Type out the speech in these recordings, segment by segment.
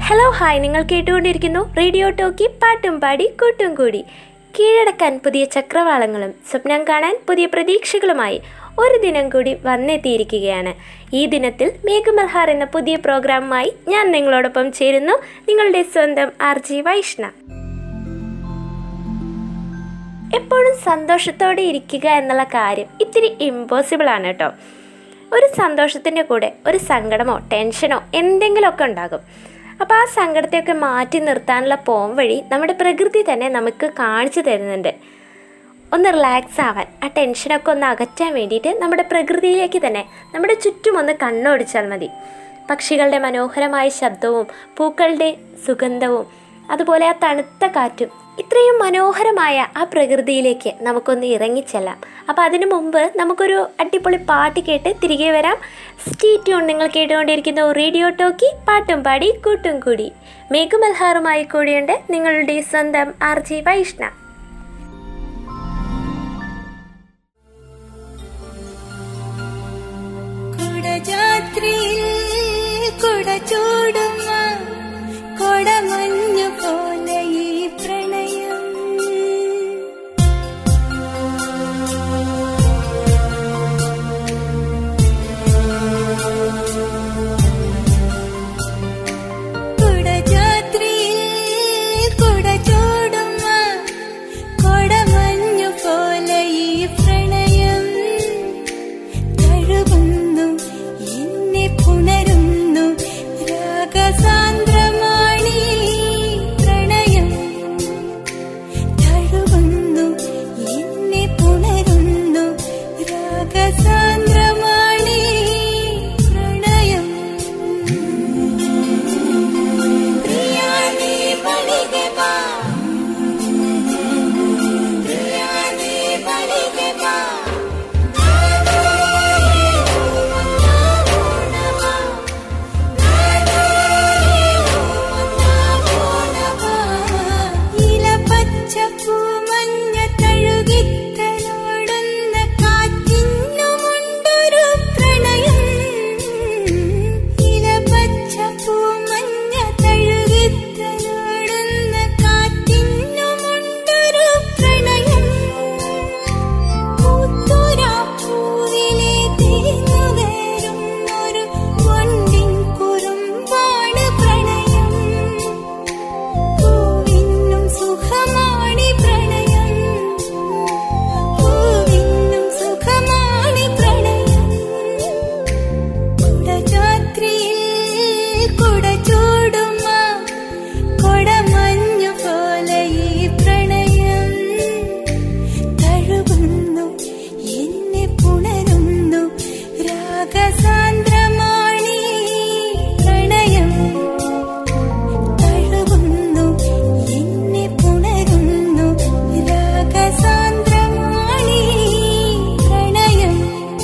hello hi നിങ്ങൾ കേട്ടുകൊണ്ടിരിക്കുന്നു radio talkie പാട്ടും പാടി കൂട്ടും കൂടി കീഴടക്കാൻ പുതിയ ചക്രവാളങ്ങളും സ്വപ്നം കാണാൻ പുതിയ പ്രതീക്ഷകളുമായി ഒരു ദിനം കൂടി വന്നെത്തിയിരിക്കുകയാണ് ഈ ദിനത്തിൽ മേഘമൽഹാർ എന്ന പുതിയ പ്രോഗ്രാമുമായി ഞാൻ നിങ്ങളോടൊപ്പം ചേരുന്നു നിങ്ങളുടെ സ്വന്തം ആർ ജി വൈഷ്ണ എപ്പോഴും സന്തോഷത്തോടെ ഇരിക്കുക എന്നുള്ള കാര്യം ഇത്തിരി ഇമ്പോസിബിൾ ആണ് കേട്ടോ ഒരു സന്തോഷത്തിൻ്റെ കൂടെ ഒരു സങ്കടമോ ടെൻഷനോ എന്തെങ്കിലുമൊക്കെ ഉണ്ടാകും അപ്പോൾ ആ സങ്കടത്തെയൊക്കെ മാറ്റി നിർത്താനുള്ള പോം വഴി നമ്മുടെ പ്രകൃതി തന്നെ നമുക്ക് കാണിച്ചു തരുന്നുണ്ട് ഒന്ന് റിലാക്സ് ആവാൻ ആ ടെൻഷനൊക്കെ ഒന്ന് അകറ്റാൻ വേണ്ടിയിട്ട് നമ്മുടെ പ്രകൃതിയിലേക്ക് തന്നെ നമ്മുടെ ചുറ്റും ഒന്ന് കണ്ണോടിച്ചാൽ മതി പക്ഷികളുടെ മനോഹരമായ ശബ്ദവും പൂക്കളുടെ സുഗന്ധവും അതുപോലെ ആ തണുത്ത കാറ്റും ഇത്രയും മനോഹരമായ ആ പ്രകൃതിയിലേക്ക് നമുക്കൊന്ന് ഇറങ്ങിച്ചെല്ലാം അപ്പോൾ അതിനു മുമ്പ് നമുക്കൊരു അടിപൊളി പാട്ട് കേട്ട് തിരികെ വരാം സ്റ്റീ ട്യൂൺ നിങ്ങൾ കേട്ടുകൊണ്ടിരിക്കുന്നു റേഡിയോ ടോക്കി പാട്ടും പാടി കൂട്ടും കൂടി മേഘമൽഹാറുമായി കൂടിയുണ്ട് നിങ്ങളുടെ സ്വന്തം ആർ ജി വൈഷ്ണ കുടജാത്രിയിൽ കുട ചൂടുന്ന കൊടമഞ്ഞു പോലെ ഈ പ്രണയം കുടജാത്രിയിൽ കുട ചൂടുന്ന കൊടമഞ്ഞു പോലെ ഈ പ്രണയം തഴുകുന്നു എന്നെ പുണരുന്നു രാഗസാന്ദ്രമാണി പ്രണയം തഴുകുന്നു എന്നെ പുണരുന്നു രാഗസാന്ദ്രമാണി പ്രണയം പ്രിയാനേ പണികെ വാ പ്രിയാനേ പണികെ വാ ഇലപ്പച്ചപ്പൂമഞ്ഞ തഴുകിത്തലോടുന്ന കാറ്റിന്നുമുണ്ടൊരു പ്രണയം ഇലപ്പച്ചപ്പൂമഞ്ഞ തഴുകിത്തലോടുന്ന കാറ്റിന്നുമുണ്ടൊരു പ്രണയം പൂത്തുരാ പൂവിലെ തേനുകരുന്നൊരു വണ്ടിൻ കുറുമ്പാണ് പ്രണയം പൂവിനും സുഖമാണി പ്രണയം പൂവിനും സുഖമാണി പ്രണയം കുടജാത്രിയിൽ കുട ചൂടുമ കൊടമഞ്ഞു പോലെ ഈ പ്രണയം തഴുകുന്നു എന്നെ പുണരുന്നു രാഗസാന്ദ്രമാണി പ്രണയം തഴുകുന്നു എന്നെ പുണരുന്നു രാഗസാന്ദ്രമാണി പ്രണയം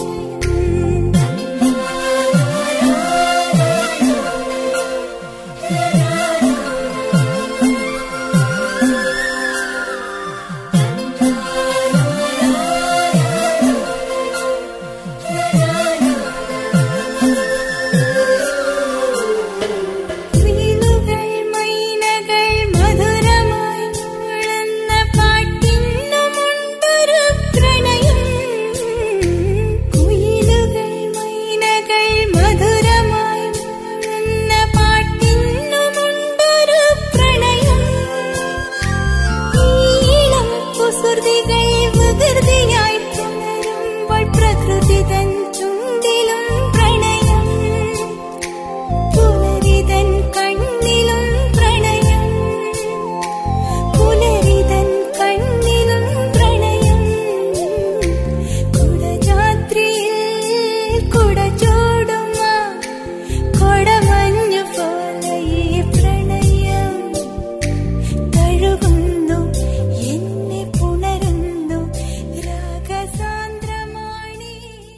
വീണുകൾ മൈനകൾ മധുരമായി മുഴങ്ങുന്ന പാട്ടിന്നുമുണ്ടൊരു പ്രണയം കുയിലുകൾ മൈനകൾ മധുരമായി മുഴങ്ങുന്ന പാട്ടിന്നുമുണ്ടൊരു പ്രണയം ഈളം കുസൃതികൾ വികൃതിയായി പുണരുമ്പോൾ പ്രകൃതി തൻ ചുണ്ടിലും പ്രണയം പുലരിതൻ കണ്ണിലും പ്രണയം പുലരിതൻ കണ്ണിലും പ്രണയം കുടജാത്രിയിൽ കുട ചൂടുമ കൊടമഞ്ഞു പോലെ ഈ പ്രണയം തഴുകുന്നു എന്നെ പുണരുന്നു രാഗസാന്ദ്രമാണി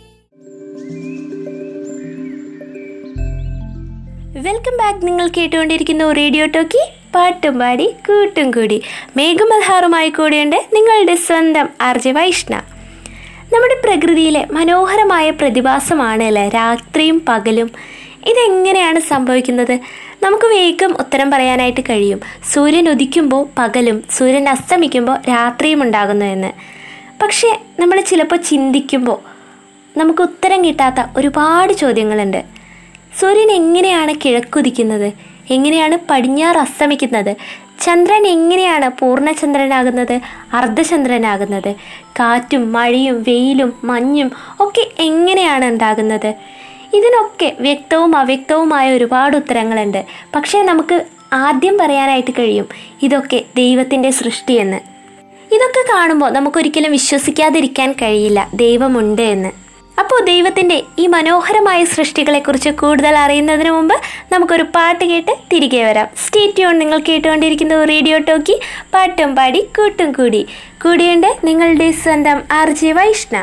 വെൽക്കം ബാക്ക് നിങ്ങൾ കേട്ടുകൊണ്ടിരിക്കുന്നു റേഡിയോ ടോക്കി പാട്ടും പാടി കൂട്ടും കൂടി മേഘമൽഹാറുമായി കൂടിയുണ്ട് നിങ്ങളുടെ സ്വന്തം ആർ ജെ വൈഷ്ണ നമ്മുടെ പ്രകൃതിയിലെ മനോഹരമായ പ്രതിഭാസമാണ് അല്ലേ രാത്രിയും പകലും ഇതെങ്ങനെയാണ് സംഭവിക്കുന്നത് നമുക്ക് വേഗം ഉത്തരം പറയാനായിട്ട് കഴിയും സൂര്യൻ ഉദിക്കുമ്പോൾ പകലും സൂര്യൻ അസ്തമിക്കുമ്പോൾ രാത്രിയും ഉണ്ടാകുന്നു എന്ന് പക്ഷേ നമ്മൾ ചിലപ്പോൾ ചിന്തിക്കുമ്പോൾ നമുക്ക് ഉത്തരം കിട്ടാത്ത ഒരുപാട് ചോദ്യങ്ങളുണ്ട് സൂര്യൻ എങ്ങനെയാണ് കിഴക്കുദിക്കുന്നത് എങ്ങനെയാണ് പടിഞ്ഞാറ് അസ്തമിക്കുന്നത് ചന്ദ്രൻ എങ്ങനെയാണ് പൂർണ്ണചന്ദ്രനാകുന്നത് അർദ്ധചന്ദ്രനാകുന്നത് കാറ്റും മഴയും വെയിലും മഞ്ഞും ഒക്കെ എങ്ങനെയാണ് ഉണ്ടാകുന്നത് ഇതിനൊക്കെ വ്യക്തവും അവ്യക്തവുമായ ഒരുപാട് ഉത്തരങ്ങളുണ്ട് പക്ഷേ നമുക്ക് ആദ്യം പറയാനായിട്ട് കഴിയും ഇതൊക്കെ ദൈവത്തിൻ്റെ സൃഷ്ടിയെന്ന് ഇതൊക്കെ കാണുമ്പോൾ നമുക്കൊരിക്കലും വിശ്വസിക്കാതിരിക്കാൻ കഴിയില്ല ദൈവമുണ്ട് എന്ന് അപ്പോൾ ദൈവത്തിൻ്റെ ഈ മനോഹരമായ സൃഷ്ടികളെക്കുറിച്ച് കൂടുതൽ അറിയുന്നതിന് മുമ്പ് നമുക്കൊരു പാട്ട് കേട്ട് തിരികെ വരാം സ്റ്റേറ്റ്യൂൺ നിങ്ങൾ കേട്ടുകൊണ്ടിരിക്കുന്ന റേഡിയോ ടോക്കി പാട്ടും പാടി കൂട്ടും കൂടി കൂടിയുണ്ട് നിങ്ങളുടെ സ്വന്തം ആർ ജെ വൈഷ്ണ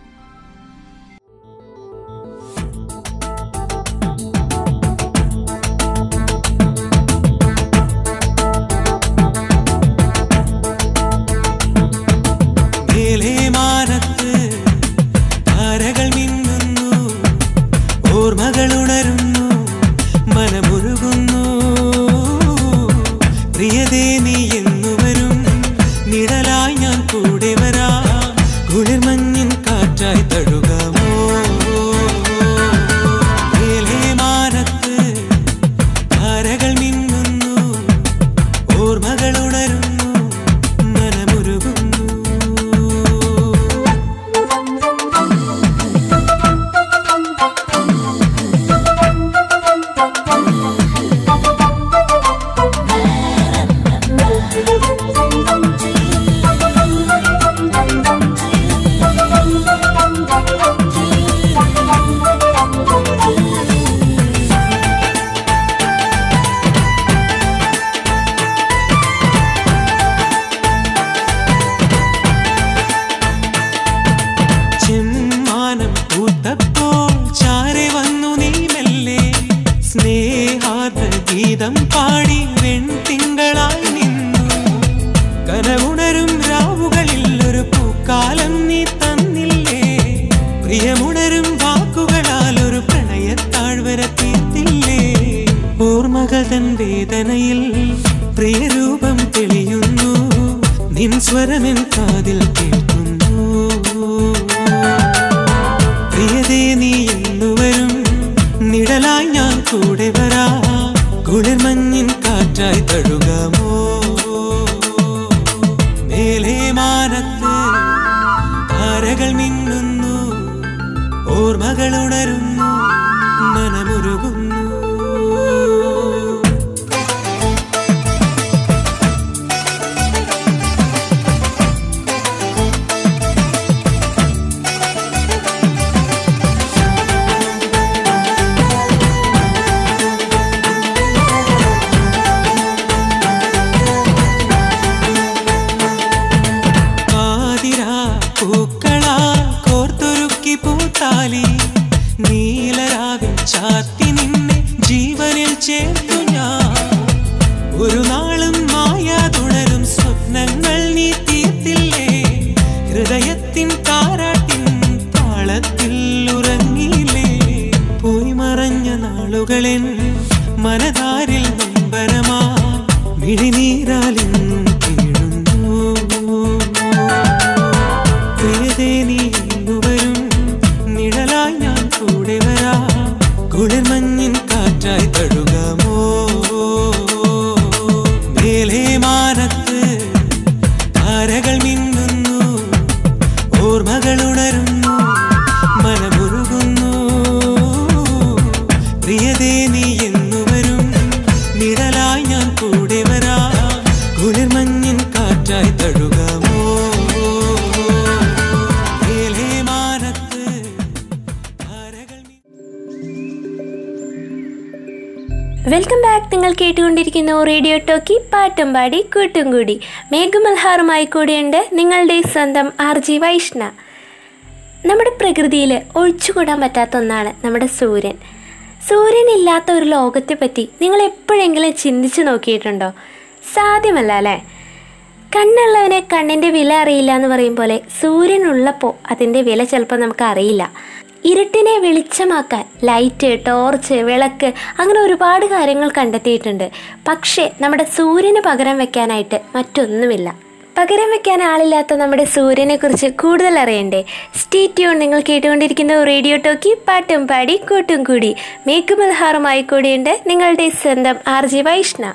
മേലെ മാനത്ത് താരകൾ മിന്നുന്നു ഓർമ്മകൾ ഉണരുന്നു മനമുരുകുന്നു പ്രിയതേ നീ എന്നു വരും നിഴലായി ഞാൻ കൂടെ വരാ കുളിർമഞ്ഞിൻ കാറ്റായി തഴുകാമോ മേലെ മാനത്ത് താരകൾ മിന്നുന്നു ഓർമ്മകൾ ഉണരുന്നു മനമുരുകുന്നു ചെമ്മാനം പൂത്തപ്പോൾ ചാരെ വന്നു നീ മെല്ലെ സ്നേഹാർദ്ര ഗീതം പാടി വെൺതിങ്കളായി നിന്നു കനവുണരും രാവുകളിൽ ഒരു പൂക്കാലം നീ തന്നില്ലേ പ്രിയമുണരും വാക്കുകളാൽ ഒരു പ്രണയത്താഴ്വര തീർത്തില്ലേ ഓർമ്മകൾ തൻ വേദനയിൽ പ്രിയരൂപം തെളിയുന്നു നിൻ സ്വരമെൻ കാതിൽ കേൾക്കുന്നു പ്രിയതേ നീ എന്നുവരും നിഴലായി ഞാൻ കൂടെ വരാ കുളിർമഞ്ഞിൻ കാറ്റായി തഴുകാമോ മേലെ മാനത്ത് താരകൾ മിന്നുന്നു ഓർമ്മകൾ ഉണരുന്നു മനമുരുകുന്നു ആതിരാ പൂക്കളാ കോർത്തൊരുക്കി പൂത്താലി നീലരാവിൽ ചാത്തി നിന്നെ ജീവനിൽ ചേർത്തു ഞാൻ ഒരു നാളും മായാ തുടരും സ്വപ്നങ്ങൾ നീ തീർത്തില്ലേ ഹൃദയത്തിൻ താരാട്ടിൻ താളത്തിൽ ഉറങ്ങിയില്ലേ പോയി മറഞ്ഞ നാളുകളെൻ മനതാരിൽ നൊമ്പരമാ മിഴിനീരാലിന്നും തീടുന്നു പ്രിയതേ നീ ഇന്നു വരും നിഴലായി ഞാൻ കൂടെ വരാ കുളിർമഞ്ഞിൻ കാറ്റായി തഴുകാമോ മേലെ മാനത്ത് താരകൾ മിന്നുന്നു ഓർമ്മകൾ ഉണരുന്നു മനമുരുകുന്നു പ്രിയതേ നീ എന്നു വരും നിഴലായി ഞാൻ കൂടെ വരാ കുളിർമഞ്ഞിൻ കാറ്റായി തഴുകാമോ മേലെ മാനത്ത് താരകൾ മിന്നുന്നു വെൽക്കം ബാക്ക് നിങ്ങൾ കേട്ടുകൊണ്ടിരിക്കുന്നു റേഡിയോ ടോക്കി പാട്ടും പാടി കൂട്ടും കൂടി മേഘമൽഹാറുമായി കൂടെയുണ്ട് നിങ്ങളുടെ സ്വന്തം ആർ ജി വൈഷ്ണ നമ്മുടെ പ്രകൃതിയിൽ ഒഴിച്ചുകൂടാൻ പറ്റാത്ത ഒന്നാണ് നമ്മുടെ സൂര്യൻ സൂര്യൻ ഇല്ലാത്ത ഒരു ലോകത്തെ പറ്റി നിങ്ങൾ എപ്പോഴെങ്കിലും ചിന്തിച്ചു നോക്കിയിട്ടുണ്ടോ സാധ്യമല്ല അല്ലേ കണ്ണുള്ളവനെ കണ്ണിൻ്റെ വില അറിയില്ല എന്ന് പറയും പോലെ സൂര്യൻ ഉള്ളപ്പോൾ അതിൻ്റെ വില ചിലപ്പോൾ നമുക്ക് അറിയില്ല ഇരുട്ടിനെ വെളിച്ചമാക്കാൻ ലൈറ്റ് ടോർച്ച് വിളക്ക് അങ്ങനെ ഒരുപാട് കാര്യങ്ങൾ കണ്ടെത്തിയിട്ടുണ്ട് പക്ഷേ നമ്മുടെ സൂര്യന് പകരം വെക്കാനായിട്ട് മറ്റൊന്നുമില്ല പകരം വെക്കാൻ ആളില്ലാത്ത നമ്മുടെ സൂര്യനെ കുറിച്ച് കൂടുതൽ അറിയണ്ടേ സ്റ്റേ ട്യൂൺ നിങ്ങൾ കേട്ടുകൊണ്ടിരിക്കുന്ന റേഡിയോ ടോക്കി പാട്ടും പാടി കൂട്ടും കൂടി മേക്ക് മൽഹാറുമായി കൂടിയുണ്ട് നിങ്ങളുടെ സ്വന്തം ആർ ജി വൈഷ്ണ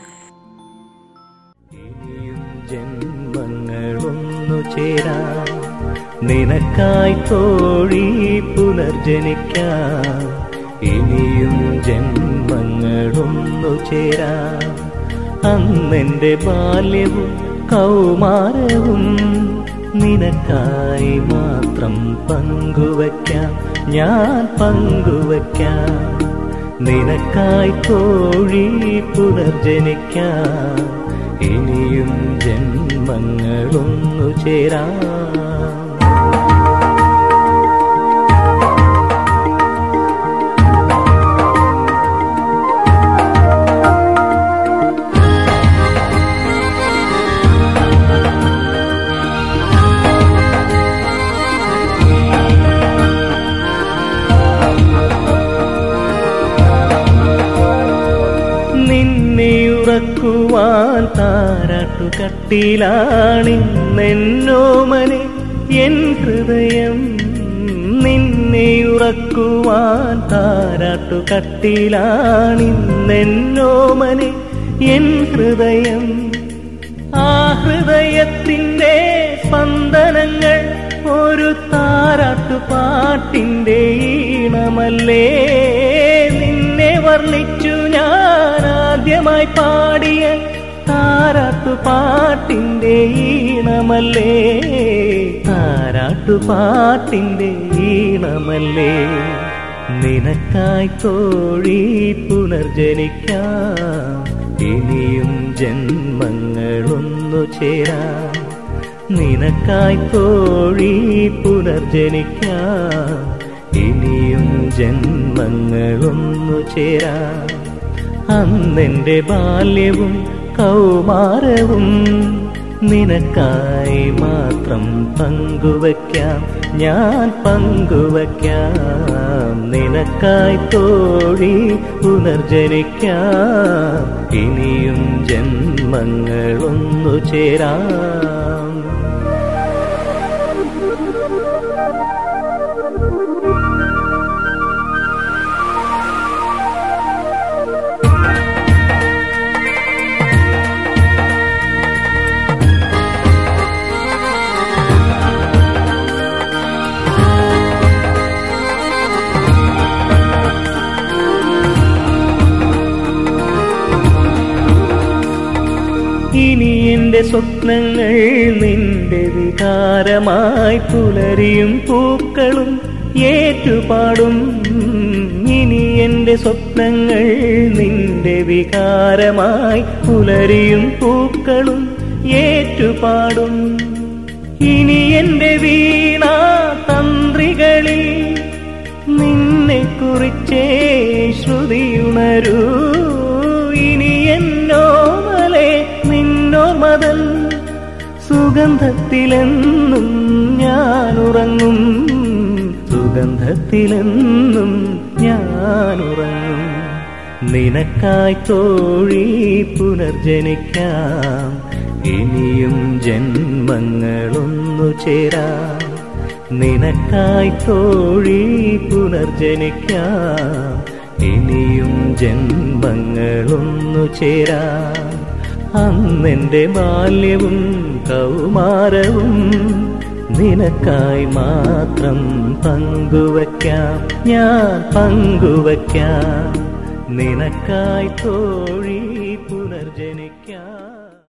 ഇനിയും ജന്മങ്ങളൊന്നു ചേരാ നിനക്കായി തോഴി പുനർജനിക്കാം ഇനിയും ജന്മങ്ങളൊന്നു ചേരാ അന്നെന്റെ ബാല്യവും കൗമാരവും നിനക്കായി മാത്രം പങ്കുവയ്ക്കാം ഞാൻ പങ്കുവയ്ക്കാം നിനക്കായി തോഴി പുനർജനിക്കാം ഇനിയും ജന്മങ്ങളൊന്നു ചേരാം നിന്നെ ഉറക്കുവാൻ താരാട്ടു കട്ടിലാണിന്നെന്നോമനെ എൻ ഹൃദയം നിന്നെ ഉറക്കുവാൻ താരാട്ടു കട്ടിലാണിന്നെന്നോമനെ എൻ ഹൃദയം ആ ഹൃദയത്തിൻ്റെ സ്പന്ദനങ്ങൾ ഒരു താരാട്ടുപാട്ടിൻ്റെ ഈണമല്ലേ നിന്നെ വർണ്ണിച്ചു ഞാൻ ആദ്യമായി പാടിയ താരാട്ടുപാട്ടിൻ്റെ ഈണമല്ലേ താരാട്ടുപാട്ടിൻ്റെ ഈണമല്ലേ നിനക്കായി തോഴി പുനർജനിക്കാം ഇനിയും ജന്മങ്ങളൊന്നു ചേരാം നിനക്കായി തോഴി പുനർജനിക്കാം ഇനിയും ജന്മങ്ങളൊന്നു ചേരാം അന്നെന്റെ ബാല്യവും കൗമാരവും നിനക്കായി മാത്രം പങ്കുവയ്ക്കാം ഞാൻ പങ്കുവയ്ക്കാം നിനക്കായി തോഴി പുനർജനിക്കാം ഇനിയും ജന്മങ്ങളൊന്നു ചേരാം ഇനി എന്റെ സ്വപ്നങ്ങൾ നിന്റെ വികാരമായി പുലരിയും പൂക്കളും ഏറ്റുപാടും ഇനി എന്റെ സ്വപ്നങ്ങൾ നിന്റെ വികാരമായി പുലരിയും പൂക്കളും ഏറ്റുപാടും ഇനി എന്റെ വീണ തന്ത്രികളിൽ നിന്നെ കുറിച്ചേ ശ്രുതിയുണരൂ ഇനി എന്നോമലെ നിന്നോർമതൽ സുഗന്ധത്തിലെന്നും ഞാനുറങ്ങും സുഗന്ധത്തിലെന്നും ഞാനുറങ്ങും നിനക്കായി തോഴി പുനർജനിക്കാം ഇനിയും ജന്മങ്ങളൊന്നു ചേരാം നിനക്കായി തോഴി പുനർജനിക്കാം ഇനിയും ജന്മങ്ങളൊന്നു ചേരാം അന്നെന്റെ ബാല്യവും കൗമാരവും നിനക്കായി മാത്രം പങ്കുവയ്ക്കാം ഞാൻ പങ്കുവയ്ക്കാം നിനക്കായി തോഴി പുനർജനി